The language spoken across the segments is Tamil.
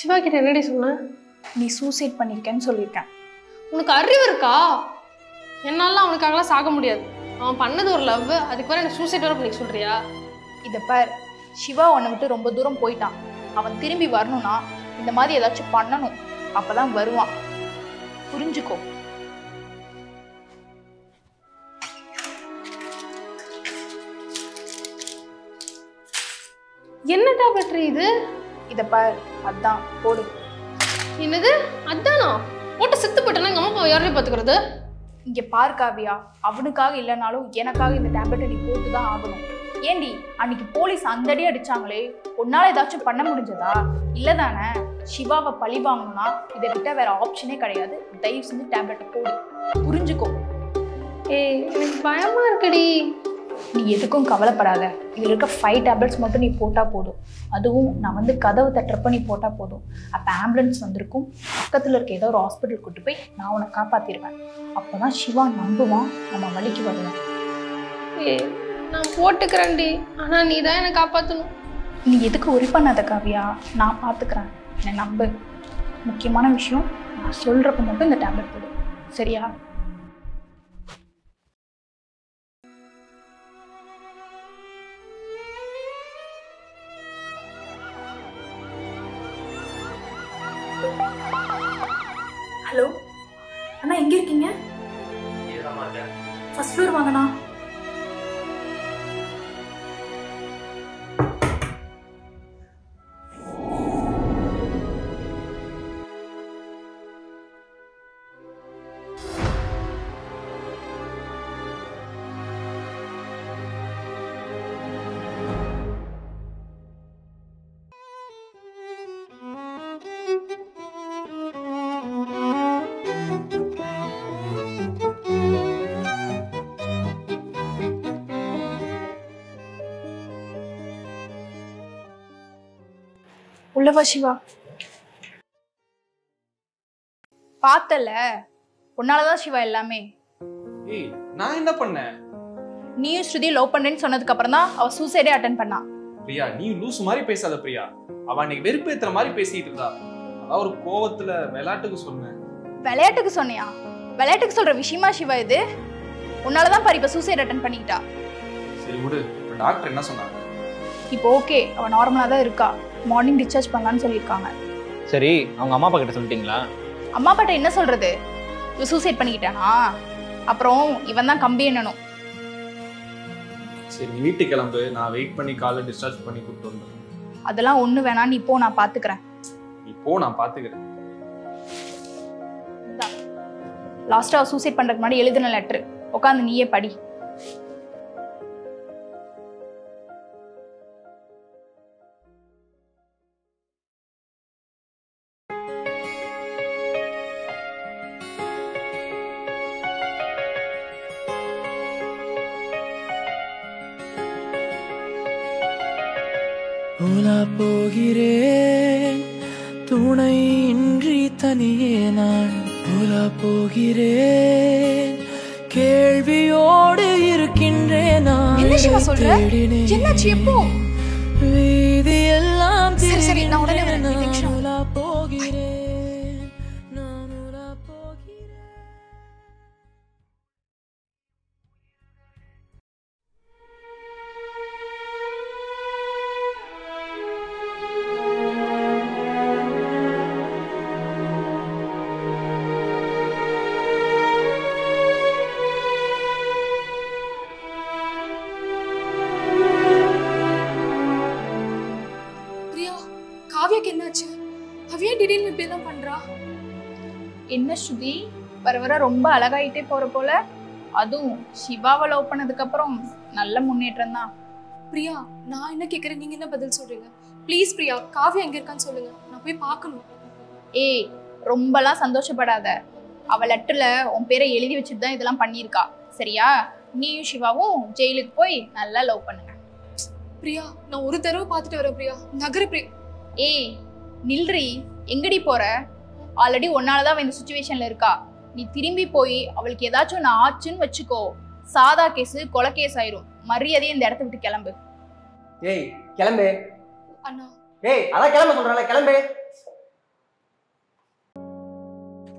சிவா கிட்ட என்னடி சொன்ன நீ சூசைட் பண்ணியிருக்கேன்னு சொல்லியிருக்கேன் உனக்கு அறிவு இருக்கா என்னால அவனுக்காகலாம் சாக முடியாது அவன் பண்ணது ஒரு லவ் அதுக்கு வேற என்ன சூசைட் வர பண்ணி சொல்றியா இதை பார் சிவா உன்னை விட்டு ரொம்ப தூரம் போயிட்டான் அவன் திரும்பி வரணும்னா இந்த மாதிரி ஏதாச்சும் பண்ணணும் அப்பதான் வருவான் புரிஞ்சுக்கோ என்ன டேப்லெட் இது இதை பார் அதான் போடு என்னது அதானா போட்டு செத்து போயிட்டேன்னா எங்க அம்மா அப்பா யாரையும் பாத்துக்கிறது இங்க பார் காவியா அவனுக்காக இல்லைனாலும் எனக்காக இந்த டேப்லெட்டை நீ போட்டு தான் ஆகணும் ஏண்டி அன்னைக்கு போலீஸ் அந்த அடி அடிச்சாங்களே உன்னால ஏதாச்சும் பண்ண முடிஞ்சதா இல்லதானே சிவாவை பழி வாங்கணும்னா இதை விட்ட வேற ஆப்ஷனே கிடையாது தயவு செஞ்சு டேப்லெட்டை போடு புரிஞ்சுக்கோ ஏய் எனக்கு பயமா இருக்குடி நீ எதுக்கும் கவலைப்படாத இதில் இருக்க ஃபைவ் டேப்லெட்ஸ் மட்டும் நீ போட்டால் போதும் அதுவும் நான் வந்து கதவு தட்டுறப்ப நீ போட்டால் போதும் அப்போ ஆம்புலன்ஸ் வந்திருக்கும் பக்கத்தில் இருக்க ஏதோ ஒரு ஹாஸ்பிட்டல் கூட்டு போய் நான் உன்னை காப்பாற்றிடுவேன் அப்போ தான் சிவா நம்புவான் நம்ம வழிக்கு வருவேன் ஏய் நான் போட்டுக்கிறேன்டி ஆனா நீ தான் என்னை காப்பாத்தணும் நீ எதுக்கு ஒரி பண்ணாத காவியா நான் பார்த்துக்கிறேன் என்னை நம்பு முக்கியமான விஷயம் நான் சொல்கிறப்ப மட்டும் இந்த டேப்லெட் போடு சரியா ஹலோ அண்ணா எங்கே இருக்கீங்க ஃபர்ஸ்ட் ஃப்ளோர் வாங்கண்ணா உள்ளவா சிவா பார்த்தல உன்னாலதான் சிவா எல்லாமே ஏய் நான் என்ன பண்ணேன் நீயும் ஸ்ருதி லவ் பண்ணேன்னு சொன்னதுக்கு அப்புறம் தான் அவ சூசைடே அட்டன் பண்ணா பிரியா நீ லூஸ் மாதிரி பேசாத பிரியா அவ அன்னைக்கு வெறுப்பேத்துற மாதிரி பேசிட்டு இருந்தா அதான் ஒரு கோவத்துல விளையாட்டுக்கு சொன்னேன் விளையாட்டுக்கு சொன்னியா விளையாட்டுக்கு சொல்ற விஷயமா சிவா இது உன்னாலதான் பாரு இப்ப சூசைட் அட்டன் பண்ணிக்கிட்டா சரி விடு இப்ப டாக்டர் என்ன சொன்னாங்க இப்போ ஓகே அவ நார்மலா தான் இருக்கா மார்னிங் டிஸ்சார்ஜ் பண்ணலான்னு சொல்லியிருக்காங்க சரி அவங்க அம்மா அப்பா கிட்ட சொல்லிட்டீங்களா அம்மா பாட்ட என்ன சொல்றது இவ சூசைட் பண்ணிக்கிட்டானா அப்புறம் இவன் தான் கம்பி எண்ணணும் சரி நீ வீட்டுக்கு கிளம்பு நான் வெயிட் பண்ணி காலை டிஸ்சார்ஜ் பண்ணி கூப்பிட்டு வந்துடுறேன் அதெல்லாம் ஒண்ணு வேணாம் நீ போ நான் பாத்துக்கிறேன் நீ போ நான் பாத்துக்கிறேன் லாஸ்டா சூசைட் பண்றதுக்கு முன்னாடி எழுதின லெட்டர் உட்காந்து நீயே படி உலா போகிறேன் துணை இன்றி தனியே நான் உலா போகிறேன் கேள்வியோடு இருக்கின்றேன் நான் என்ன சிவா சொல்ற? தேடினேன். என்னாச்சு, எப்போ? வீதி எல்லாம் சரி, சரி, நான் உடனே வரேன். திரிகிறேன். ஒரு நிமிஷம். உலா போகிறேன் நான் உலா போகிறேன் பிரியா காவியாக்கு என்னாச்சு அவ ஏன் திடீர்னு இப்படி எல்லாம் பண்றா என்ன ஸ்ருதி வர வர ரொம்ப அழகாயிட்டே போற போல அதுவும் சிவாவை லவ் பண்ணதுக்கு அப்புறம் நல்ல முன்னேற்றம் தான் பிரியா நான் என்ன கேக்குறேன் நீங்க என்ன பதில் சொல்றீங்க ப்ளீஸ் பிரியா காவியா எங்க இருக்கான்னு சொல்லுங்க நான் போய் பார்க்கணும் ஏய் ரொம்பலாம் சந்தோஷப்படாத அவ லெட்டர்ல உன் பேரை எழுதி வச்சுட்டு தான் இதெல்லாம் பண்ணியிருக்கா சரியா நீயும் சிவாவும் ஜெயிலுக்கு போய் நல்லா லவ் பண்ணுங்க பிரியா நான் ஒரு தடவை பார்த்துட்டு வரேன் பிரியா நகர பிரியா ஏய் நில்றி எங்கடி போற ஆல்ரெடி உன்னாலதான் அவ இந்த சுச்சுவேஷன்ல இருக்கா நீ திரும்பி போய் அவளுக்கு ஏதாச்சும் ஒன்று ஆச்சுன்னு வச்சுக்கோ சாதா கேஸ் கொலை கேஸ் ஆயிரும் மரியாதையை இந்த இடத்த விட்டு கிளம்பு ஏய் கிளம்பு அண்ணா ஏய் அதான் கிளம்ப சொல்றேன்ல கிளம்பு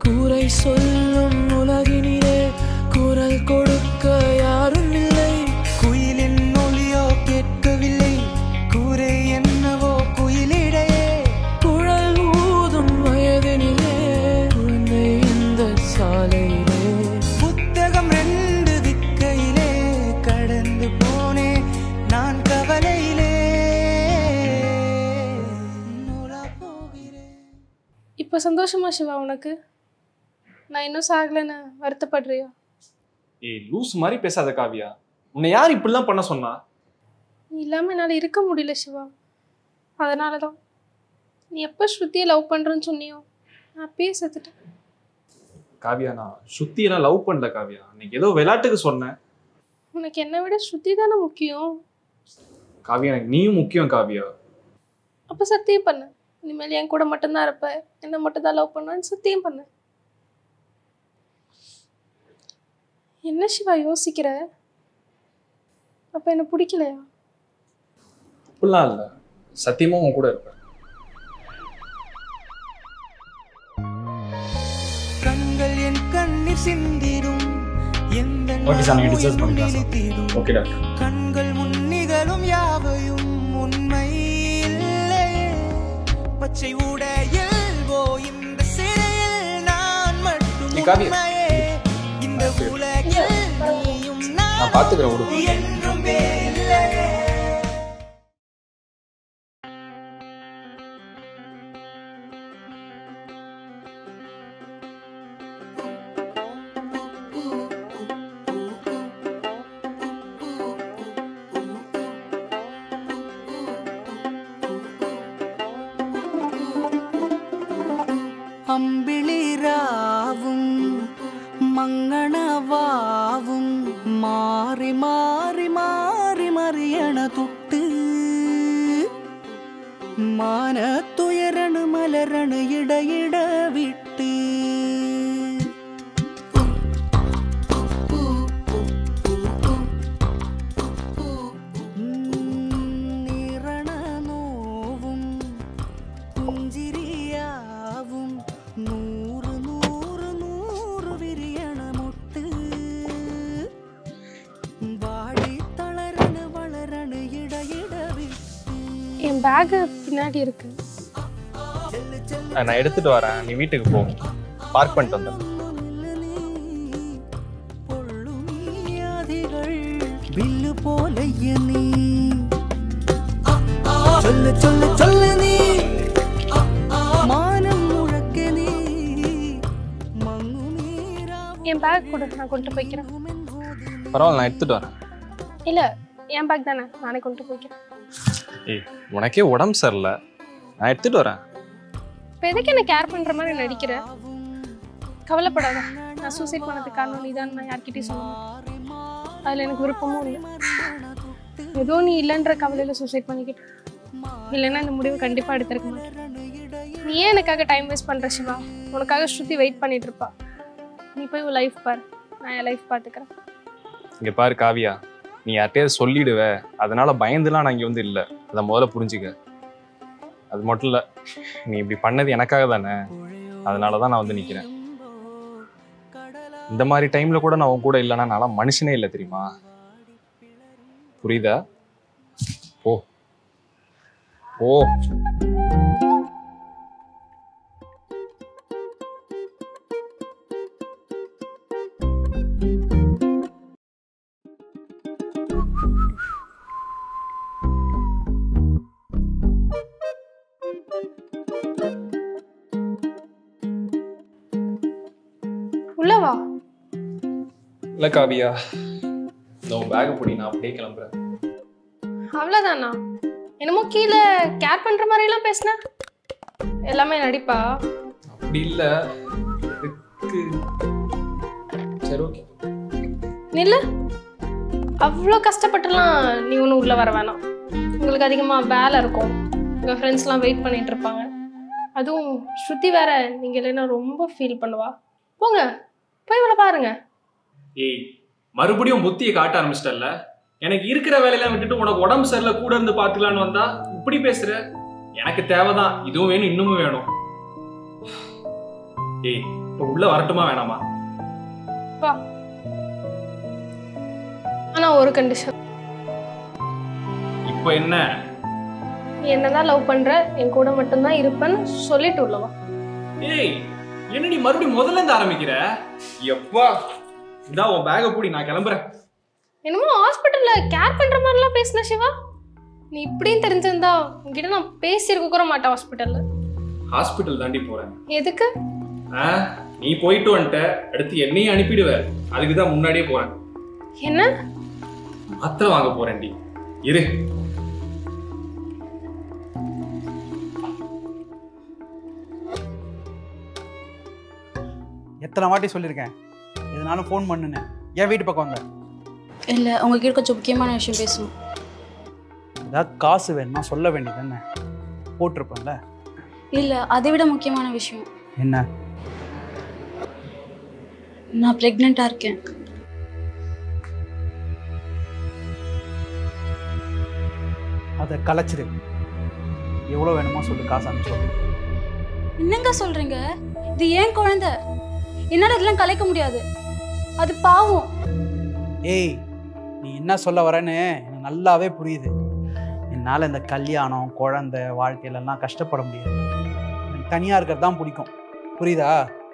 கூரை சொல்லும் உலகினிலே குரல் கொடுக்க யாரும் இல்லை குயிலின் ஒலியோ கேட்கவில்லை கூரை என்னவோ குயிலிடையே குழல் ஊதும் வயதினிலே குழந்தை இந்த சாலையிலே புத்தகம் ரெண்டு விக்கையிலே கடந்து போனேன் நான் கவலையிலே நூலா போகிறேன் இப்போ சந்தோஷமா சிவா உனக்கு நான் இன்னும் சாகலைன்னு வருத்தப்படுறியா ஏய் லூஸ் மாதிரி பேசாத காவியா உன்னை யார் இப்படிலாம் பண்ண சொன்னா நீ இல்லாமல் என்னால் இருக்க முடியல சிவா அதனால தான் நீ எப்போ ஸ்ருதியை லவ் பண்ணுறேன்னு சொன்னியோ நான் அப்பயே செத்துட்டேன் காவியா நான் சுத்தியெல்லாம் லவ் பண்ணல காவியா அன்னைக்கு ஏதோ விளையாட்டுக்கு சொன்னேன் உனக்கு என்னை விட ஸ்ருதி தானே முக்கியம் காவியா எனக்கு நீயும் முக்கியம் காவியா அப்போ சத்தியம் பண்ணு இனிமேல் என் கூட மட்டும்தான் இருப்ப என்னை மட்டும் தான் லவ் பண்ணுவேன்னு சத்தியம் பண்ணு என்ன சிவா யோசிக்கிற அப்போ என்ன பிடிக்கலையா அப்படிலாம் இல்லை சத்தியமா உன் கூட இருப்பேன் கண்கள் என் கண்ணீர் சிந்திடும் எந்த Okay, sir, நீங்க நாளும் discharge பண்ணிக்கலாம், sir. நினைத்திடும். ஓகே டாக்டர் கண்கள் முன்னிகளும் யாவையும் உண்மை இல்லையே பச்சை உடையில் ஓ இந்த சிறையில் நான் மட்டும் நீ காவியா. உண்மையே இந்த சரி. உலகில் நீயும் நான் பாத்துக்கிறேன் விடு என்றும் இல்லையே അമ്പിളിരാവും മങ്ങണവാവും മാറി മാറി മാറി മറിയണ തൊട്ട് മാനത്തുയരണ മലരണ ഇടയിട വിട്ട് നിറണ നോവും പുഞ്ചിരിയാവും നൂറ് നൂറ് നൂറ് വിരിയണ മുട്ട് വാടി തളരണ വളരണ ഇടയിട വിട്ട് என் பேகு பின்னாடி இருக்கு நான் எடுத்துட்டு வரேன் நீ வீட்டுக்கு போ பார்க் பண்ணிட்டு வந்துடுறேன் വില്ല് പോലയ്യ നീ ചൊല്ല ചൊല്ല ചൊല്ല നീ മാനം മുഴക്ക നീ മങ്ങുനീരാവും என் பேக் கொடு நான் கொண்டு போய்க்கிறேன் பரவாயில்ல நான் எடுத்துட்டு வரேன் இல்லை என் பேக் தானே நானே கொண்டு போய்க்கிறேன் ஏய் உனக்கே உடம்பு சரியில்லை நான் எடுத்துட்டு வரேன் இப்போ எதுக்கு என்ன கேர் பண்ணுற மாதிரி நடிக்கிற கவலைப்படாத நான் சூசைட் பண்ணதுக்கு காரணம் நீ தான் நான் யார்கிட்டயும் சொல்ல மாட்டேன் அதில் எனக்கு விருப்பமும் இல்லை ஏதோ நீ இல்லைன்ற கவலையில் சூசைட் பண்ணிக்கிட்டு இல்லைன்னா இந்த முடிவு கண்டிப்பாக எடுத்திருக்க மாட்டேன் நீ ஏன் எனக்காக டைம் வேஸ்ட் பண்ணுற சிவா உனக்காக ஸ்ருதி வெயிட் பண்ணிட்டு இருப்பா நீ போய் உன் லைஃப் பாரு நான் என் லைஃப் பார்த்துக்கிறேன் இங்க பாரு காவியா நீ யார்கிட்டயாவது சொல்லிடுவ அதனால பயந்துலாம் நான் இங்க வந்து இல்லை அதை முதல்ல புரிஞ்சுக்க அது மட்டும் இல்லை நீ இப்படி பண்ணது எனக்காக தானே அதனால தான் நான் வந்து நிற்கிறேன் இந்த மாதிரி டைம்ல கூட நான் உன் கூட இல்லைன்னா நான் மனுஷனே இல்லை தெரியுமா புரியுதா போ போ உள்ள வா இல்ல காவியா இந்த உன் பேக் போடி நான் அப்படியே கிளம்புறேன் அவ்வளோதானா என்னமோ கீழே கேர் பண்ணுற மாதிரிலாம் பேசுன எல்லாமே நடிப்பா அப்படி இல்ல எதுக்கு சரி ஓகே நில்லு அவ்வளோ கஷ்டப்பட்டுலாம் நீ ஒன்றும் உள்ளே வர வேணாம் உங்களுக்கு அதிகமாக வேலை இருக்கும் உங்கள் ஃப்ரெண்ட்ஸ்லாம் வெயிட் பண்ணிட்டு இருப்பாங்க அதுவும் ஸ்ருதி வேற நீங்கள் இல்லைன்னா ரொம்ப ஃபீல் பண்ணுவா போங்க போய் இவளை பாருங்க ஏய் மறுபடியும் புத்தியை காட்ட ஆரம்பிச்சிட்டல்ல எனக்கு இருக்கிற வேலையெல்லாம் விட்டுட்டு உனக்கு உடம்பு சரியில்லை கூட இருந்து பாத்துக்கலான்னு வந்தா இப்படி பேசுற எனக்கு தேவைதான் இதுவும் வேணும் இன்னமும் வேணும் ஏய் இப்போ உள்ள வரட்டுமா வேணாமா வா ஆனா ஒரு கண்டிஷன் இப்போ என்ன நீ என்னதான் லவ் பண்ற என் கூட மட்டும்தான் இருப்பேன்னு சொல்லிட்டு உள்ளவா ஏய் என்ன நீ மறுபடியும் முதல்ல இருந்து ஆரம்பிக்கிற எப்பா இந்தா உன் பேக பூடி நான் கிளம்புறேன் என்னமோ ஹாஸ்பிட்டல்ல கேர் பண்ற மாதிரிலாம் பேசின சிவா நீ இப்படியும் தெரிஞ்சிருந்தா உன்கிட்ட நான் பேசியிருக்க கூட மாட்டேன் ஹாஸ்பிட்டல்ல ஹாஸ்பிட்டல் தாண்டி போறேன் எதுக்கு ஆ நீ போயிட்டு வந்துட்ட அடுத்து என்னையும் அனுப்பிடுவ அதுக்கு தான் முன்னாடியே போறேன் என்ன மாத்திரை வாங்க போறேன்டி இரு எத்தனை வாட்டி சொல்லியிருக்கேன் எதனாலும் ஃபோன் பண்ணுன்னு என் வீட்டு பக்கம் வந்த இல்லை உங்ககிட்ட கொஞ்சம் முக்கியமான விஷயம் பேசணும் ஏதாவது காசு வேணும்னா சொல்ல வேண்டியது தானே போட்டிருப்பேன்ல இல்லை அதை விட முக்கியமான விஷயம் என்ன நான் ப்ரெக்னெண்ட்டாக இருக்கேன் அதை கலைச்சிரு எவ்வளோ வேணுமோ சொல்லு காசு அனுப்பிச்சு என்னங்க சொல்கிறீங்க இது ஏன் குழந்தை என்னால் இதெல்லாம் கலைக்க முடியாது அது பாவம் ஏய் நீ என்ன சொல்ல வரேன்னு எனக்கு நல்லாவே புரியுது என்னால் இந்த கல்யாணம் குழந்தை வாழ்க்கையிலலாம் கஷ்டப்பட முடியாது எனக்கு தனியாக இருக்கிறது தான் பிடிக்கும் புரியுதா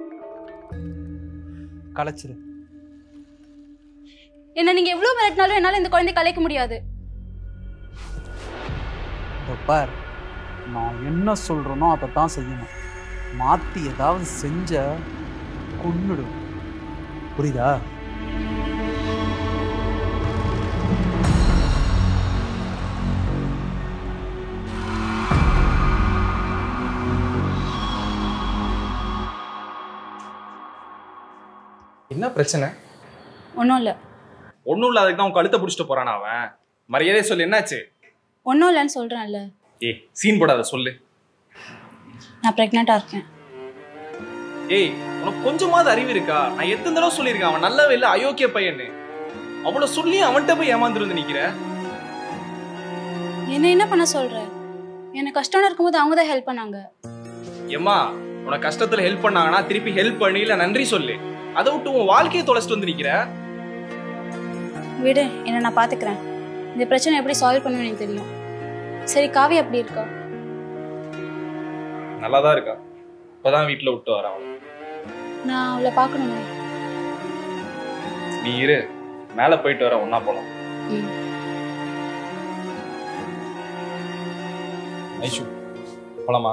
கலைச்சிரு என்ன நீங்கள் எவ்வளோ மிரட்டினாலும் என்னால் இந்த குழந்தைய கலைக்க முடியாது இதோ பார் நான் என்ன சொல்கிறேனோ அதை தான் செய்யணும் மாற்றி ஏதாவது செஞ்ச கொன்னுடும் புரியுதா என்ன பிரச்சனை ஒன்றும் இல்லை ஒன்றும் இல்லாததுக்கு தான் உன் கழுத்தை பிடிச்சிட்டு போறானா அவன் மரியாதையை சொல்லு என்னாச்சு ஒன்றும் இல்லைன்னு சொல்கிறேன்ல ஏய் சீன் போடாத சொல்லு நான் ப்ரெக்னெண்ட்டாக இருக்கேன் ஏய் உனக்கு கொஞ்சமாவது அறிவு இருக்கா நான் எத்தனை தடவை சொல்லியிருக்கேன் அவன் நல்லவே இல்லை அயோக்கிய பையன்னு அவ்வளவு சொல்லி அவன்கிட்ட போய் ஏமாந்துட்டு வந்து நிக்கிற என்ன என்ன பண்ண சொல்கிற எனக்கு கஷ்டம்னு இருக்கும்போது அவங்க தான் ஹெல்ப் பண்ணாங்க ஏம்மா உனக்கு கஷ்டத்துல ஹெல்ப் பண்ணாங்கன்னா திருப்பி ஹெல்ப் பண்ணி இல்ல நன்றி சொல்லு அதை விட்டு உன் வாழ்க்கையை தொலைச்சிட்டு வந்து நிக்கிற விடு என்னை நான் பார்த்துக்கிறேன் இந்த பிரச்சனை எப்படி சால்வ் பண்ணுவேன்னு எனக்கு தெரியும் சரி காவி எப்படி இருக்கா நல்லாதான் இருக்கா இப்பதான் வீட்டுல விட்டு வரேன் அவளை. நான் அவளை பார்க்கணுமே நீ இரு மேல போயிட்டு வர ஒன்னா போலாம் ம் ஐஷு போலாமா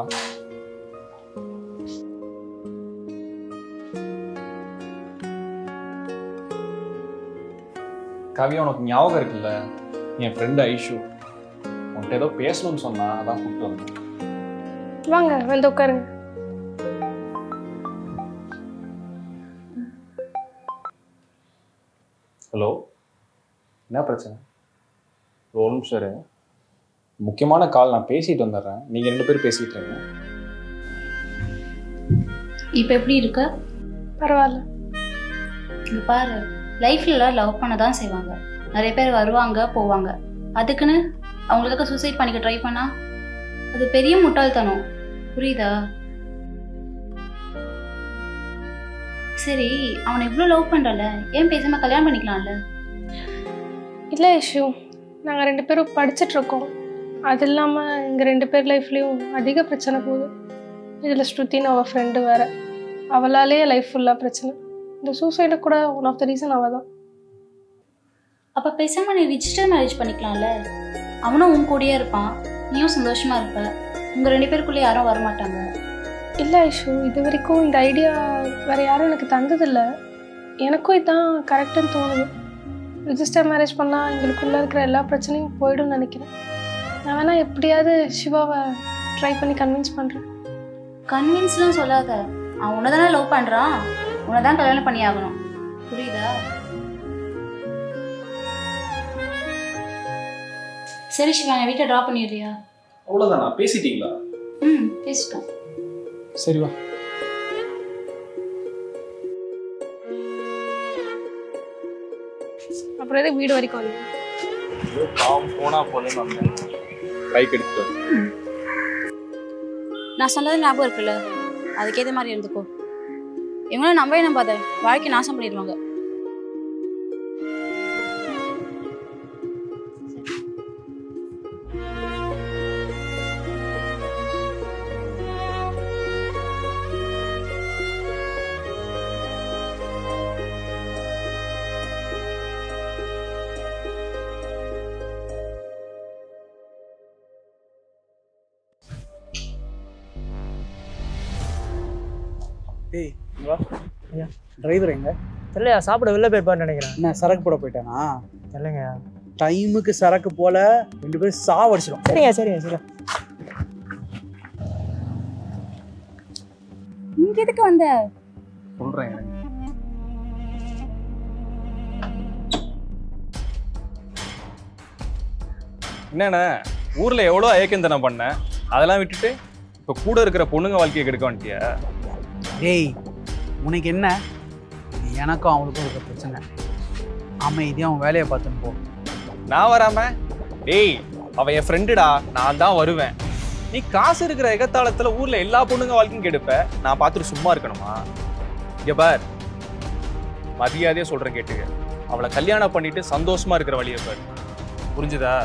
காவியா உனக்கு ஞாபகம் இருக்குல்ல என் ஃப்ரெண்டு ஐஷு உன்கிட்ட ஏதோ பேசணும்னு சொன்னா அதான் கூப்பிட்டு வந்தேன் வாங்க வந்து உட்காருங்க ஹலோ என்ன பிரச்சனை ஒரு நிமிஷம் இரு. முக்கியமான கால் நான் பேசிட்டு வந்துடுறேன் நீங்கள் ரெண்டு பேரும் பேசிட்டு இருங்க இப்போ எப்படி இருக்க பரவாயில்ல இங்க பாரு லைஃப்ல லவ் பண்ண தான் செய்வாங்க நிறைய பேர் வருவாங்க போவாங்க அதுக்குன்னு அவங்களுக்காக சூசைட் பண்ணிக்க ட்ரை பண்ணா அது பெரிய முட்டாள்தனம் புரியுதா சரி அவனை இவ்வளோ லவ் பண்றல ஏன் பேசாம கல்யாணம் பண்ணிக்கலாம்ல இல்லை இஷ்யூ நாங்கள் ரெண்டு பேரும் படிச்சுட்டு இருக்கோம் அது இல்லாமல் எங்கள் ரெண்டு பேர் லைஃப்லேயும் அதிக பிரச்சனை போகுது இதில் ஸ்ருத்தின்னு அவள் ஃப்ரெண்டு வேற அவளாலே லைஃப் ஃபுல்லாக பிரச்சனை இந்த சூசைடு கூட ஒன் ஆஃப் த ரீசன் அவள் தான் அப்ப பேசாம நீ ரிஜிஸ்டர் மேரேஜ் பண்ணிக்கலாம்ல அவனும் உன் கூடயே இருப்பான் நீயும் சந்தோஷமா இருப்ப உங்க ரெண்டு பேருக்குள்ள யாரும் வரமாட்டாங்க இல்லை ஐஷு இது வரைக்கும் இந்த ஐடியா வேற யாரும் எனக்கு தந்ததில்ல எனக்கும் இதான் கரெக்டுன்னு தோணுது ரிஜிஸ்டர் மேரேஜ் பண்ணால் எங்களுக்குள்ள இருக்கிற எல்லா பிரச்சனையும் போயிடும்னு நினைக்கிறேன் நான் வேணா எப்படியாவது சிவாவை ட்ரை பண்ணி கன்வின்ஸ் பண்ணுறேன் கன்வின்ஸ்லாம் சொல்லாத அவன் உன்னை தானே லவ் பண்றான் உன்னை தான் கல்யாணம் பண்ணி ஆகணும் புரியுதா சரி சிவா என் வீட்டை ட்ராப் பண்ணிடுறியா அவ்வளவுதானா பேசிட்டீங்களா ம் பேசிட்டோம் சரி வா அப்புறம் எதுக்கு வீடு வரைக்கும் வந்து பாவம் போனா போதுன்னு வந்தேன் பைக் எடுத்துட்டு வந்து. நான் சொன்னது ஞாபகம் இருக்குல்ல அதுக்கேற்ற மாதிரி இருந்துக்கோ இவங்கள நம்ப என்ன பார்த்த வாழ்க்கை நாசம் பண்ணிடுவாங்க டேய் இங்க வா ஐயா டிரைவர் எங்க தெரியலையா சாப்பிட வெளில போயிருப்பான்னு நினைக்கிறேன் என்ன சரக்கு போட போயிட்டானா இல்லைங்க டைமுக்கு சரக்கு போல ரெண்டு பேரும் சாவடிச்சிடும் சரிங்க சரிங்க சரி இங்க எதுக்கு வந்த சொல்றேன் எனக்கு. என்னண்ணே ஊர்ல எவ்வளோ ஐயக்கந்தனம் பண்ணேன் அதெல்லாம் விட்டுட்டு இப்போ கூட இருக்கிற பொண்ணுங்க வாழ்க்கையை கெடுக்க வந்துட்டியா டேய் உனக்கு என்ன இது எனக்கும் அவனுக்கும் இருக்க பிரச்சனை அமைதியாக அவன் வேலையை பார்த்துன்னு போ நான் வராம டேய் அவ என் ஃப்ரெண்டுடா நான் தான் வருவேன் நீ காசு இருக்கிற எகத்தாளத்துல ஊர்ல எல்லா பொண்ணுங்க வாழ்க்கையும் கெடுப்ப நான் பார்த்துட்டு சும்மா இருக்கணுமா இங்க பார் மரியாதையா சொல்றேன் கேட்டுக்க அவளை கல்யாணம் பண்ணிட்டு சந்தோஷமா இருக்கிற வழியை பாரு புரிஞ்சுதா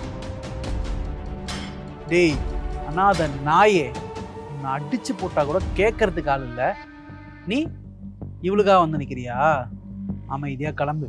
டேய் அனாத நாயே உன்னை அடிச்சு போட்டா கூட கேட்கறதுக்கு ஆள் இல்லை நீ இவளுக்காக வந்து நிற்கிறியா அமைதியா கிளம்பு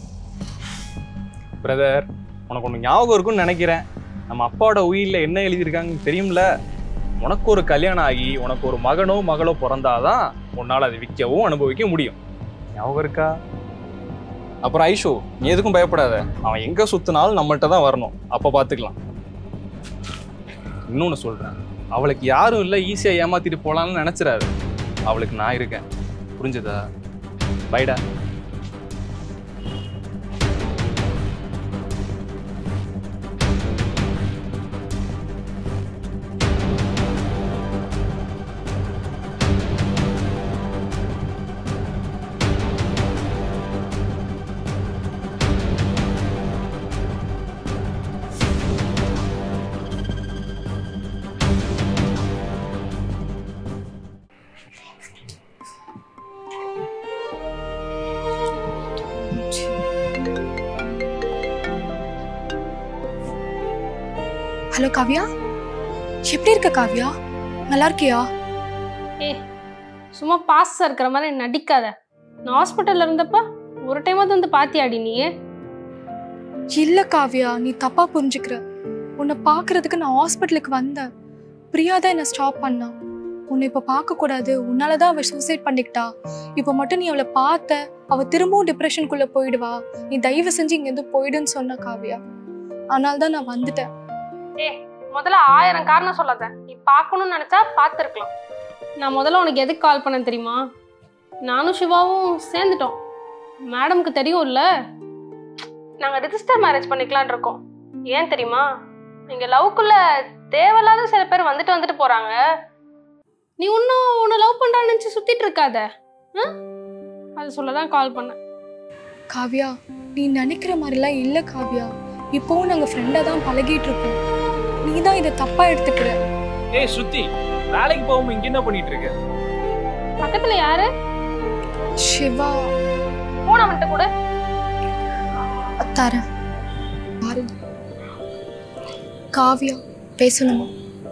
பிரதர் உனக்கு ஒன்று ஞாபகம் இருக்கும்னு நினைக்கிறேன் நம்ம அப்பாவோட உயிரில் என்ன எழுதியிருக்காங்கன்னு தெரியும்ல உனக்கு ஒரு கல்யாணம் ஆகி உனக்கு ஒரு மகனோ மகளோ பிறந்தாதான் உன்னால் அதை விற்கவும் அனுபவிக்க முடியும் ஞாபகம் இருக்கா அப்புறம் ஐஷு நீ எதுக்கும் பயப்படாத அவன் எங்க சுத்தினாலும் நம்மள்ட்ட தான் வரணும் அப்போ பார்த்துக்கலாம் இன்னொன்று சொல்றேன் அவளுக்கு யாரும் இல்லை ஈஸியாக ஏமாத்திட்டு போலாம்னு நினைச்சிடாது அவளுக்கு நான் இருக்கேன் புரிஞ்சுதா பைடா ஹலோ காவ்யா எப்படி இருக்க காவ்யா நல்லா இருக்கியா ஏ சும்மா பாஸ் இருக்கிற மாதிரி நடிக்காத நான் ஹாஸ்பிட்டல்ல இருந்தப்ப ஒரு டைமாவது வந்து பாத்தியாடி நீ இல்ல காவ்யா நீ தப்பா புரிஞ்சுக்கிற உன்னை பார்க்கறதுக்கு நான் ஹாஸ்பிட்டலுக்கு வந்தேன் பிரியா தான் என்னை ஸ்டாப் பண்ணா உன்னை இப்போ பார்க்க கூடாது உன்னால தான் அவள் சூசைட் பண்ணிக்கிட்டா இப்போ மட்டும் நீ அவளை பார்த்த அவ திரும்பவும் டிப்ரெஷனுக்குள்ள போயிடுவா நீ தயவு செஞ்சு இங்கேருந்து போயிடுன்னு சொன்ன காவ்யா அதனால தான் நான் வந்துட்டேன் ஏ முதல்ல ஆயிரம் காரணம் சொல்லாத நீ பார்க்கணும்னு நினைச்சா பார்த்துருக்கலாம் நான் முதல்ல உனக்கு எதுக்கு கால் பண்ணேன் தெரியுமா நானும் சிவாவும் சேர்ந்துட்டோம் மேடம்க்கு தெரியும்ல நாங்கள் ரிஜிஸ்டர் மேரேஜ் பண்ணிக்கலான் இருக்கோம் ஏன் தெரியுமா இங்கே லவ்க்குள்ள தேவையில்லாத சில பேர் வந்துட்டு வந்துட்டு போகிறாங்க நீ இன்னும் உன்னை லவ் பண்ணுறான்னு நினச்சி சுற்றிட்டு இருக்காத ஆ? அது சொல்ல தான் கால் பண்ணேன் காவ்யா நீ நினைக்கிற மாதிரிலாம் இல்லை காவ்யா இப்போவும் நாங்கள் ஃப்ரெண்டாக தான் பழகிட்டு இருக்கோம் நீ தான் இதை தப்பா எடுத்துக்கிற ஏய் சுத்தி வேலைக்கு போகாம இங்க என்ன பண்ணிட்டு இருக்க பக்கத்தில் யாரு சிவா போன அவன்கிட்ட கூட தரேன் பாரு காவ்யா பேசணுமா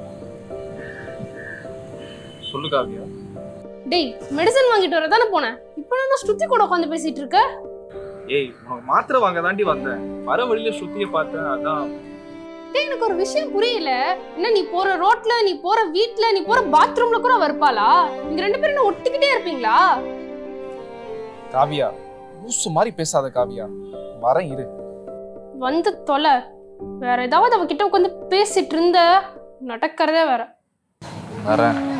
சொல்லு காவியா டேய் மெடிசன் வாங்கிட்டு வர தானே போனேன் இப்போ நான் ஸ்ருதி கூட உட்காந்து பேசிட்டு இருக்க ஏய் உனக்கு மாத்திரை வாங்க தாண்டி வந்தேன் வர வழியில சுத்திய பார்த்தேன் அதான் டேய் எனக்கு ஒரு விஷயம் புரியல என்ன நீ போற ரோட்ல நீ போற வீட்ல நீ போற பாத்ரூம்ல கூட வருப்பாளா நீங்க ரெண்டு பேரும் என்ன ஒட்டிக்கிட்டே இருப்பீங்களா காவியா லூசு மாதிரி பேசாத காவியா வரேன் இரு வந்து தொலை வேற ஏதாவது அவகிட்ட உட்காந்து பேசிட்டு இருந்த நடக்கிறதே வேற வரேன்